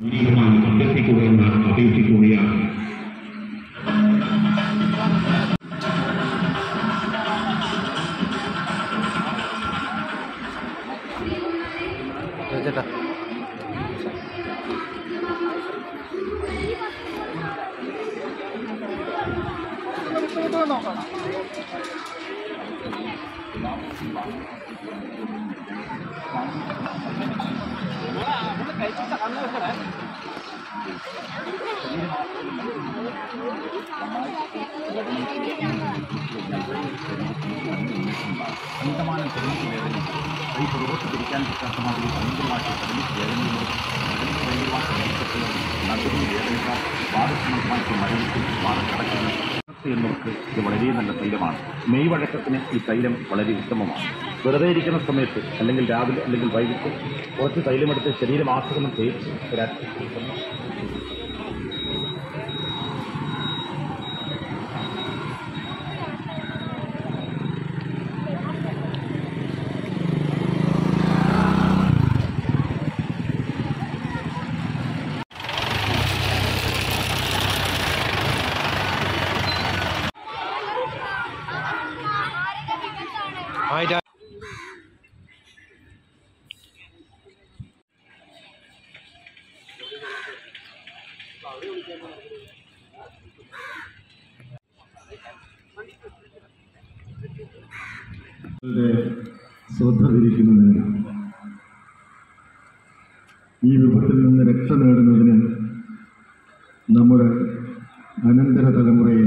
വിനീതമായി അഭ്യർത്ഥിക്കുകയെന്ന് അപേക്ഷിക്കുകയാണ് ചേട്ടാ അമിതமான തെളിഞ്ഞു വേദന കൈ പുറകോട്ട് പിടിക്കാൻ പറ്റാത്തമാതിരി ഭയങ്കരമായിട്ട് തെളിഞ്ഞു വേദനയും നടന്നു കഴിയുവാൻ ശ്രമിച്ചപ്പോൾ നടുവിന് വേദനക്കാർ വാദസമർദ്ദമാക്കി മരവിച്ച് വാദക്കടക്കാണ് എന്നവർക്ക് ഇത് വളരെ നല്ല തൈലമാണ് മെയ് വഴക്കത്തിന് ഈ തൈലം വളരെ ഉത്തമമാണ് വെറുതെ ഇരിക്കുന്ന സമയത്ത് അല്ലെങ്കിൽ രാവിലെ അല്ലെങ്കിൽ വൈകിട്ട് കുറച്ച് തൈലമെടുത്ത് ശരീരം ആസകലം തേച്ച് ഒരല്പം കുടിക്കണം. ആയിട്ടാ ശ്രദ്ധ തിരിക്കുന്നതിന് ഈ വിപത്തിൽ നിന്ന് രക്ഷ നേടുന്നതിന് നമ്മുടെ അനന്തര തലമുറയെ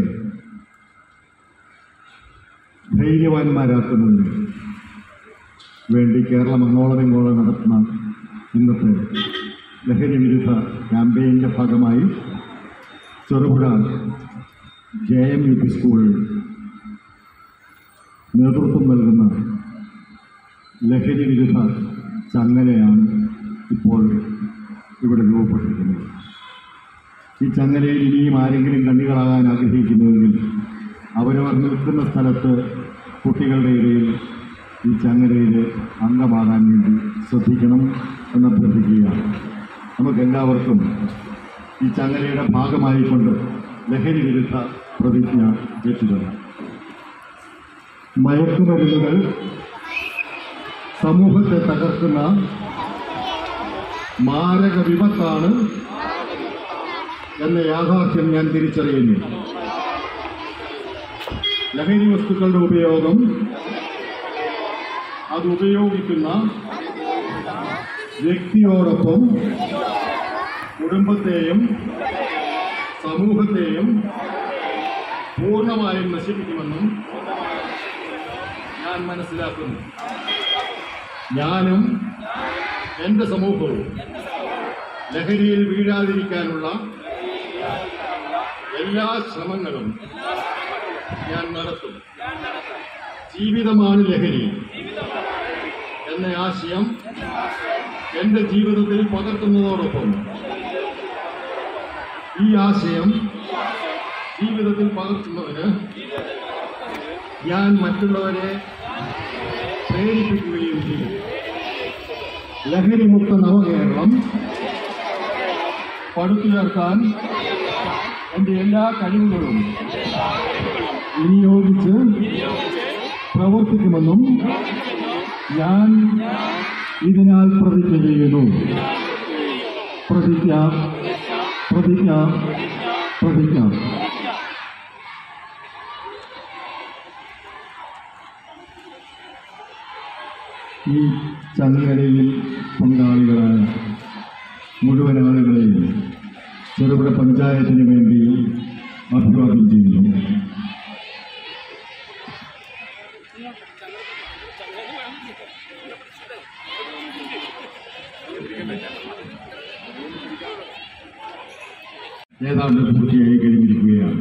ധൈര്യവാന്മാരാക്കുന്നതിന് വേണ്ടി കേരളം അങ്ങോളം ഇങ്ങോളം നടത്തുന്ന ഇന്നത്തെ ലഹരി വിരുദ്ധ ക്യാമ്പയിൻ്റെ ഭാഗമായി Cherupuzha J M U P school നേതൃത്വം നൽകുന്ന ലഹരി വിരുദ്ധ ചങ്ങലയാണ് ഇപ്പോൾ ഇവിടെ രൂപപ്പെട്ടിരിക്കുന്നത് ഈ ചങ്ങലയിൽ ഇനിയും ആരെങ്കിലും കണ്ണികളാകാൻ ആഗ്രഹിക്കുന്നുവെങ്കിൽ അവരവർ നിൽക്കുന്ന സ്ഥലത്ത് കുട്ടികളുടെ ഇടയിൽ ഈ ചങ്ങലയിൽ അംഗമാകാൻ വേണ്ടി ശ്രദ്ധിക്കണം എന്ന് അഭ്യർത്ഥിക്കുകയാണ് നമുക്കെല്ലാവർക്കും ഈ ചങ്ങലയുടെ ഭാഗമായിക്കൊണ്ട് ലഹരി വിരുദ്ധ പ്രതിജ്ഞ ഏറ്റുതരാം മയക്കുമരുന്നുകൾ സമൂഹത്തെ തകർക്കുന്ന മാരക വിപത്താണ് എന്ന യാഥാർത്ഥ്യം ഞാൻ തിരിച്ചറിയുന്നു ലഹരി വസ്തുക്കളുടെ ഉപയോഗം അത് ഉപയോഗിക്കുന്ന വ്യക്തിയോടൊപ്പം കുടുംബത്തെയും സമൂഹത്തെയും പൂർണ്ണമായും നശിപ്പിക്കുമെന്നും ഞാൻ മനസ്സിലാക്കുന്നു ഞാനും എൻ്റെ സമൂഹവും ലഹരിയിൽ വീഴാതിരിക്കാനുള്ള എല്ലാ ശ്രമങ്ങളും ഞാൻ നടത്തും ജീവിതമാണ് ലഹരി എന്ന ആശയം എൻ്റെ ജീവിതത്തിൽ പകർത്തുന്നതോടൊപ്പം ഈ ആശയം ജീവിതത്തിൽ പകർത്തുന്നതിന് ഞാൻ മറ്റുള്ളവരെ പ്രേരിപ്പിക്കുകയും ചെയ്യും ലഹരിമുക്ത നവകേരളം പടുത്തുയർത്താൻ എൻ്റെ എല്ലാ കഴിവുകളും വിനിയോഗിച്ച് പ്രവർത്തിക്കുമെന്നും ഞാൻ ഇതിനാൽ പ്രതിജ്ഞ ചെയ്യുന്നു പ്രതിജ്ഞ പ്രതിജ്ഞ പ്രതിജ്ഞ ഈ ചങ്ങലയിൽ പങ്കാളികളായ മുഴുവൻ ആളുകളെയും ചെറുപുഴ പഞ്ചായത്തിന് വേണ്ടി അഭിവാദ്യം ചെയ്യുന്നു ഏതാണ്ട് പൂർത്തിയായി കഴിഞ്ഞിരിക്കുകയാണ്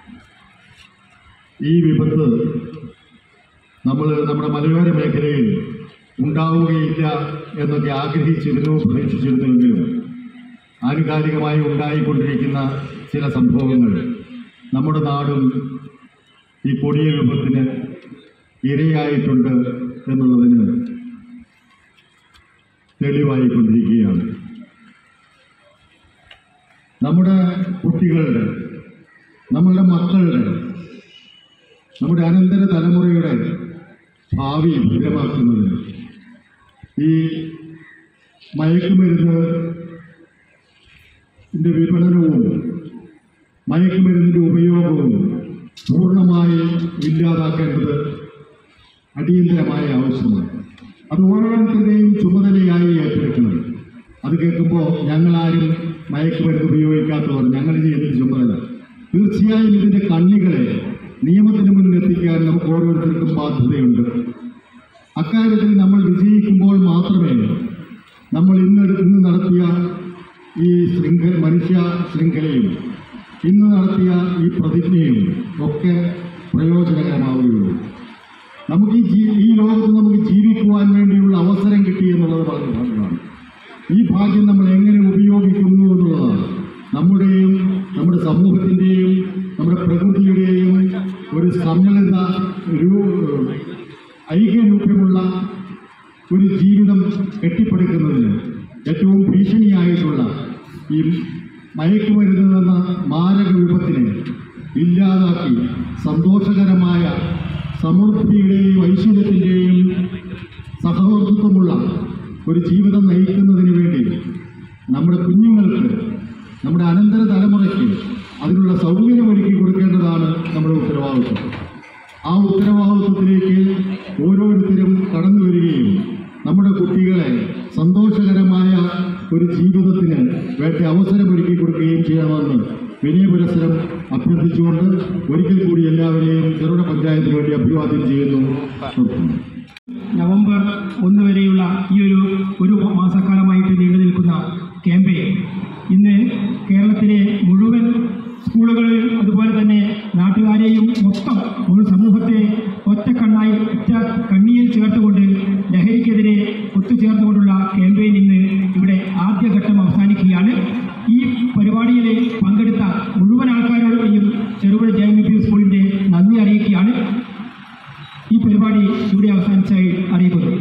ഈ വിപത്ത് നമ്മൾ നമ്മുടെ മലയോര മേഖലയിൽ ഉണ്ടാവുകയില്ല എന്നൊക്കെ ആഗ്രഹിച്ചിരുന്നു പ്രതീക്ഷിച്ചിരുന്നുവെങ്കിലും ആനുകാലികമായി ഉണ്ടായിക്കൊണ്ടിരിക്കുന്ന ചില സംഭവങ്ങൾ നമ്മുടെ നാടും ഈ കൊടിയ വിപത്തിന് ഇരയായിട്ടുണ്ട് എന്നുള്ളതിന് തെളിവായിക്കൊണ്ടിരിക്കുകയാണ് നമ്മുടെ കുട്ടികളുടെ നമ്മളുടെ മക്കളുടെ നമ്മുടെ അനന്തര തലമുറയുടെ ഭാവി ഭദ്രമാക്കുന്നതിന് ഈ മയക്കുമരുന്ന് ന്റെ വിപണനവും മയക്കുമരുന്നിന്റെ ഉപയോഗവും പൂർണ്ണമായി ഇല്ലാതാക്കേണ്ടത് അടിയന്തരമായ ആവശ്യമാണ് അത് ഓരോരുത്തരുടെയും ചുമതലയായി ഏറ്റെടുക്കണം അത് കേൾക്കുമ്പോൾ ഞങ്ങളാരും മയക്കുമരുന്ന് ഉപയോഗിക്കാത്തവർ ഞങ്ങൾ ചെയ്യുന്ന ചുമതല തീർച്ചയായും ഇതിന്റെ കണ്ണികളെ നിയമത്തിന് മുന്നിൽ എത്തിക്കാൻ നമുക്ക് ഓരോരുത്തർക്കും ബാധ്യതയുണ്ട് അക്കാര്യത്തിൽ നമ്മൾ വിജയിക്കുമ്പോൾ മാത്രമേ നമ്മൾ ഇന്ന് ഇന്ന് നടത്തിയ ഈ ശൃംഖല മനുഷ്യ ശൃംഖലയും ഇന്ന് നടത്തിയ ഈ പ്രതിജ്ഞയും ഒക്കെ പ്രയോജനകരമാവുകയുള്ളൂ നമുക്ക് ഈ ജീ- ഈ ലോകത്ത് നമുക്ക് ജീവിക്കുവാൻ വേണ്ടിയുള്ള അവസരം കിട്ടി എന്നുള്ളത് വളരെ ഭാഗ്യമാണ് ഈ ഭാഗ്യം നമ്മൾ എങ്ങനെ ഉപയോഗിക്കുന്നു എന്നുള്ളതാണ് നമ്മുടെയും നമ്മുടെ സമൂഹത്തിൻ്റെയും നമ്മുടെ പ്രകൃതിയുടെയും ഒരു സമ്മലിത രൂ- ഐക്യരൂപ്യമുള്ള ഒരു ജീവിതം കെട്ടിപ്പടുക്കുന്നതിന് ഏറ്റവും ഭീഷണിയായിട്ടുള്ള ഈ മയക്കുമരുന്ന് എന്ന മാരക വിപത്തിനെ ഇല്ലാതാക്കി സന്തോഷകരമായ സമൃദ്ധിയുടെയും ഐശ്വര്യത്തിൻ്റെയും സഹവർത്തിത്വമുള്ള ഒരു ജീവിതം നയിക്കുന്നതിന് വേണ്ടി നമ്മുടെ കുഞ്ഞുങ്ങൾക്ക് നമ്മുടെ അനന്തര തലമുറയ്ക്ക് അതിനുള്ള സൗകര്യം ഒരുക്കി കൊടുക്കേണ്ടതാണ് നമ്മുടെ ഉത്തരവാദിത്വം ആ ഉത്തരവാദിത്വത്തിലേക്ക് ഓരോരുത്തരും കടന്നു വരികയും നമ്മുടെ കുട്ടികളെ സന്തോഷകരമായ ഒരു ജീവിതത്തിന് വേണ്ട അവസരം ഒരുക്കി കൊടുക്കുകയും ചെയ്യണമെന്ന് വിനയപുരസരം അഭ്യർത്ഥിച്ചുകൊണ്ട് ഒരിക്കൽ കൂടി എല്ലാവരെയും ചെറുകിട പഞ്ചായത്തിന് വേണ്ടി അഭിവാദ്യം ചെയ്യുന്നു നിർത്തുന്നു നവംബർ ഒന്ന് വരെയുള്ള ഈ ഒരു ഒരു മാസക്കാലമായിട്ട് നീണ്ടു നിൽക്കുന്ന ക്യാമ്പയിൻ ഇന്ന് കേരളത്തിലെ മുഴുവൻ സ്കൂളുകളിൽ അതുപോലെ തന്നെ നാട്ടുകാരെയും മൊത്തം മുഴുവൻ സമൂഹത്തെ ഒറ്റക്കണ്ണായി ഒറ്റ കണ്ണിയിൽ ചേർത്തുകൊണ്ട് ലഹരിക്കെതിരെ ഒത്തുചേർന്നുകൊണ്ടുള്ള ക്യാമ്പയിൻ ഇന്ന് ഇവിടെ ആദ്യഘട്ടം അവസാനിക്കുകയാണ് ഈ പരിപാടിയിൽ പങ്കെടുത്ത മുഴുവൻ ആൾക്കാരോടെയും ചെറുപുഴ ജെ എം പി സ്കൂളിൻ്റെ നന്ദി അറിയിക്കുകയാണ് ഈ പരിപാടി ഇവിടെ അവസാനിച്ചായി അറിയപ്പെടുന്നു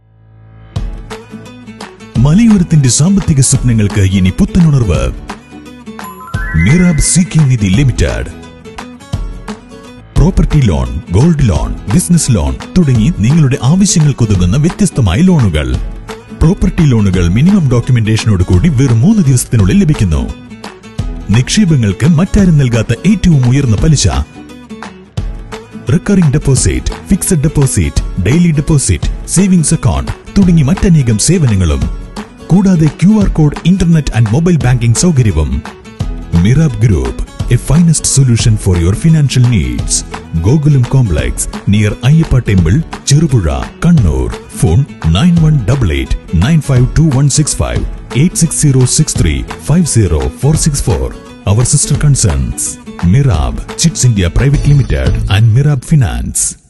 മലയോരത്തിന്റെ സാമ്പത്തിക സ്വപ്നങ്ങൾക്ക് ഇനി പുത്തനുണർവ് Mirab C K Nidhi limited property loan gold loan business loan തുടങ്ങി നിങ്ങളുടെ ആവശ്യങ്ങൾക്കൊതുങ്ങുന്ന വ്യത്യസ്തമായ ലോണുകൾ പ്രോപ്പർട്ടി ലോണുകൾ മിനിമം ഡോക്യുമെന്റേഷനോട് കൂടി വെറും മൂന്ന് ദിവസത്തിനുള്ളിൽ ലഭിക്കുന്നു നിക്ഷേപങ്ങൾക്ക് മറ്റാരും നൽകാത്ത ഏറ്റവും ഉയർന്ന പലിശ recurring deposit fixed deposit daily deposit savings account തുടങ്ങി മറ്റനേകം സേവനങ്ങളും കൂടാതെ Q R code internet and mobile banking സൗകര്യവും Mirab group a finest solution for your financial needs Gokulam complex near Ayyappa temple Cherupuzha Kannur phone nine one double eight nine five two one six five eight six zero six three five zero four six four our sister concerns Mirab chits India private limited and മിറാബ് finance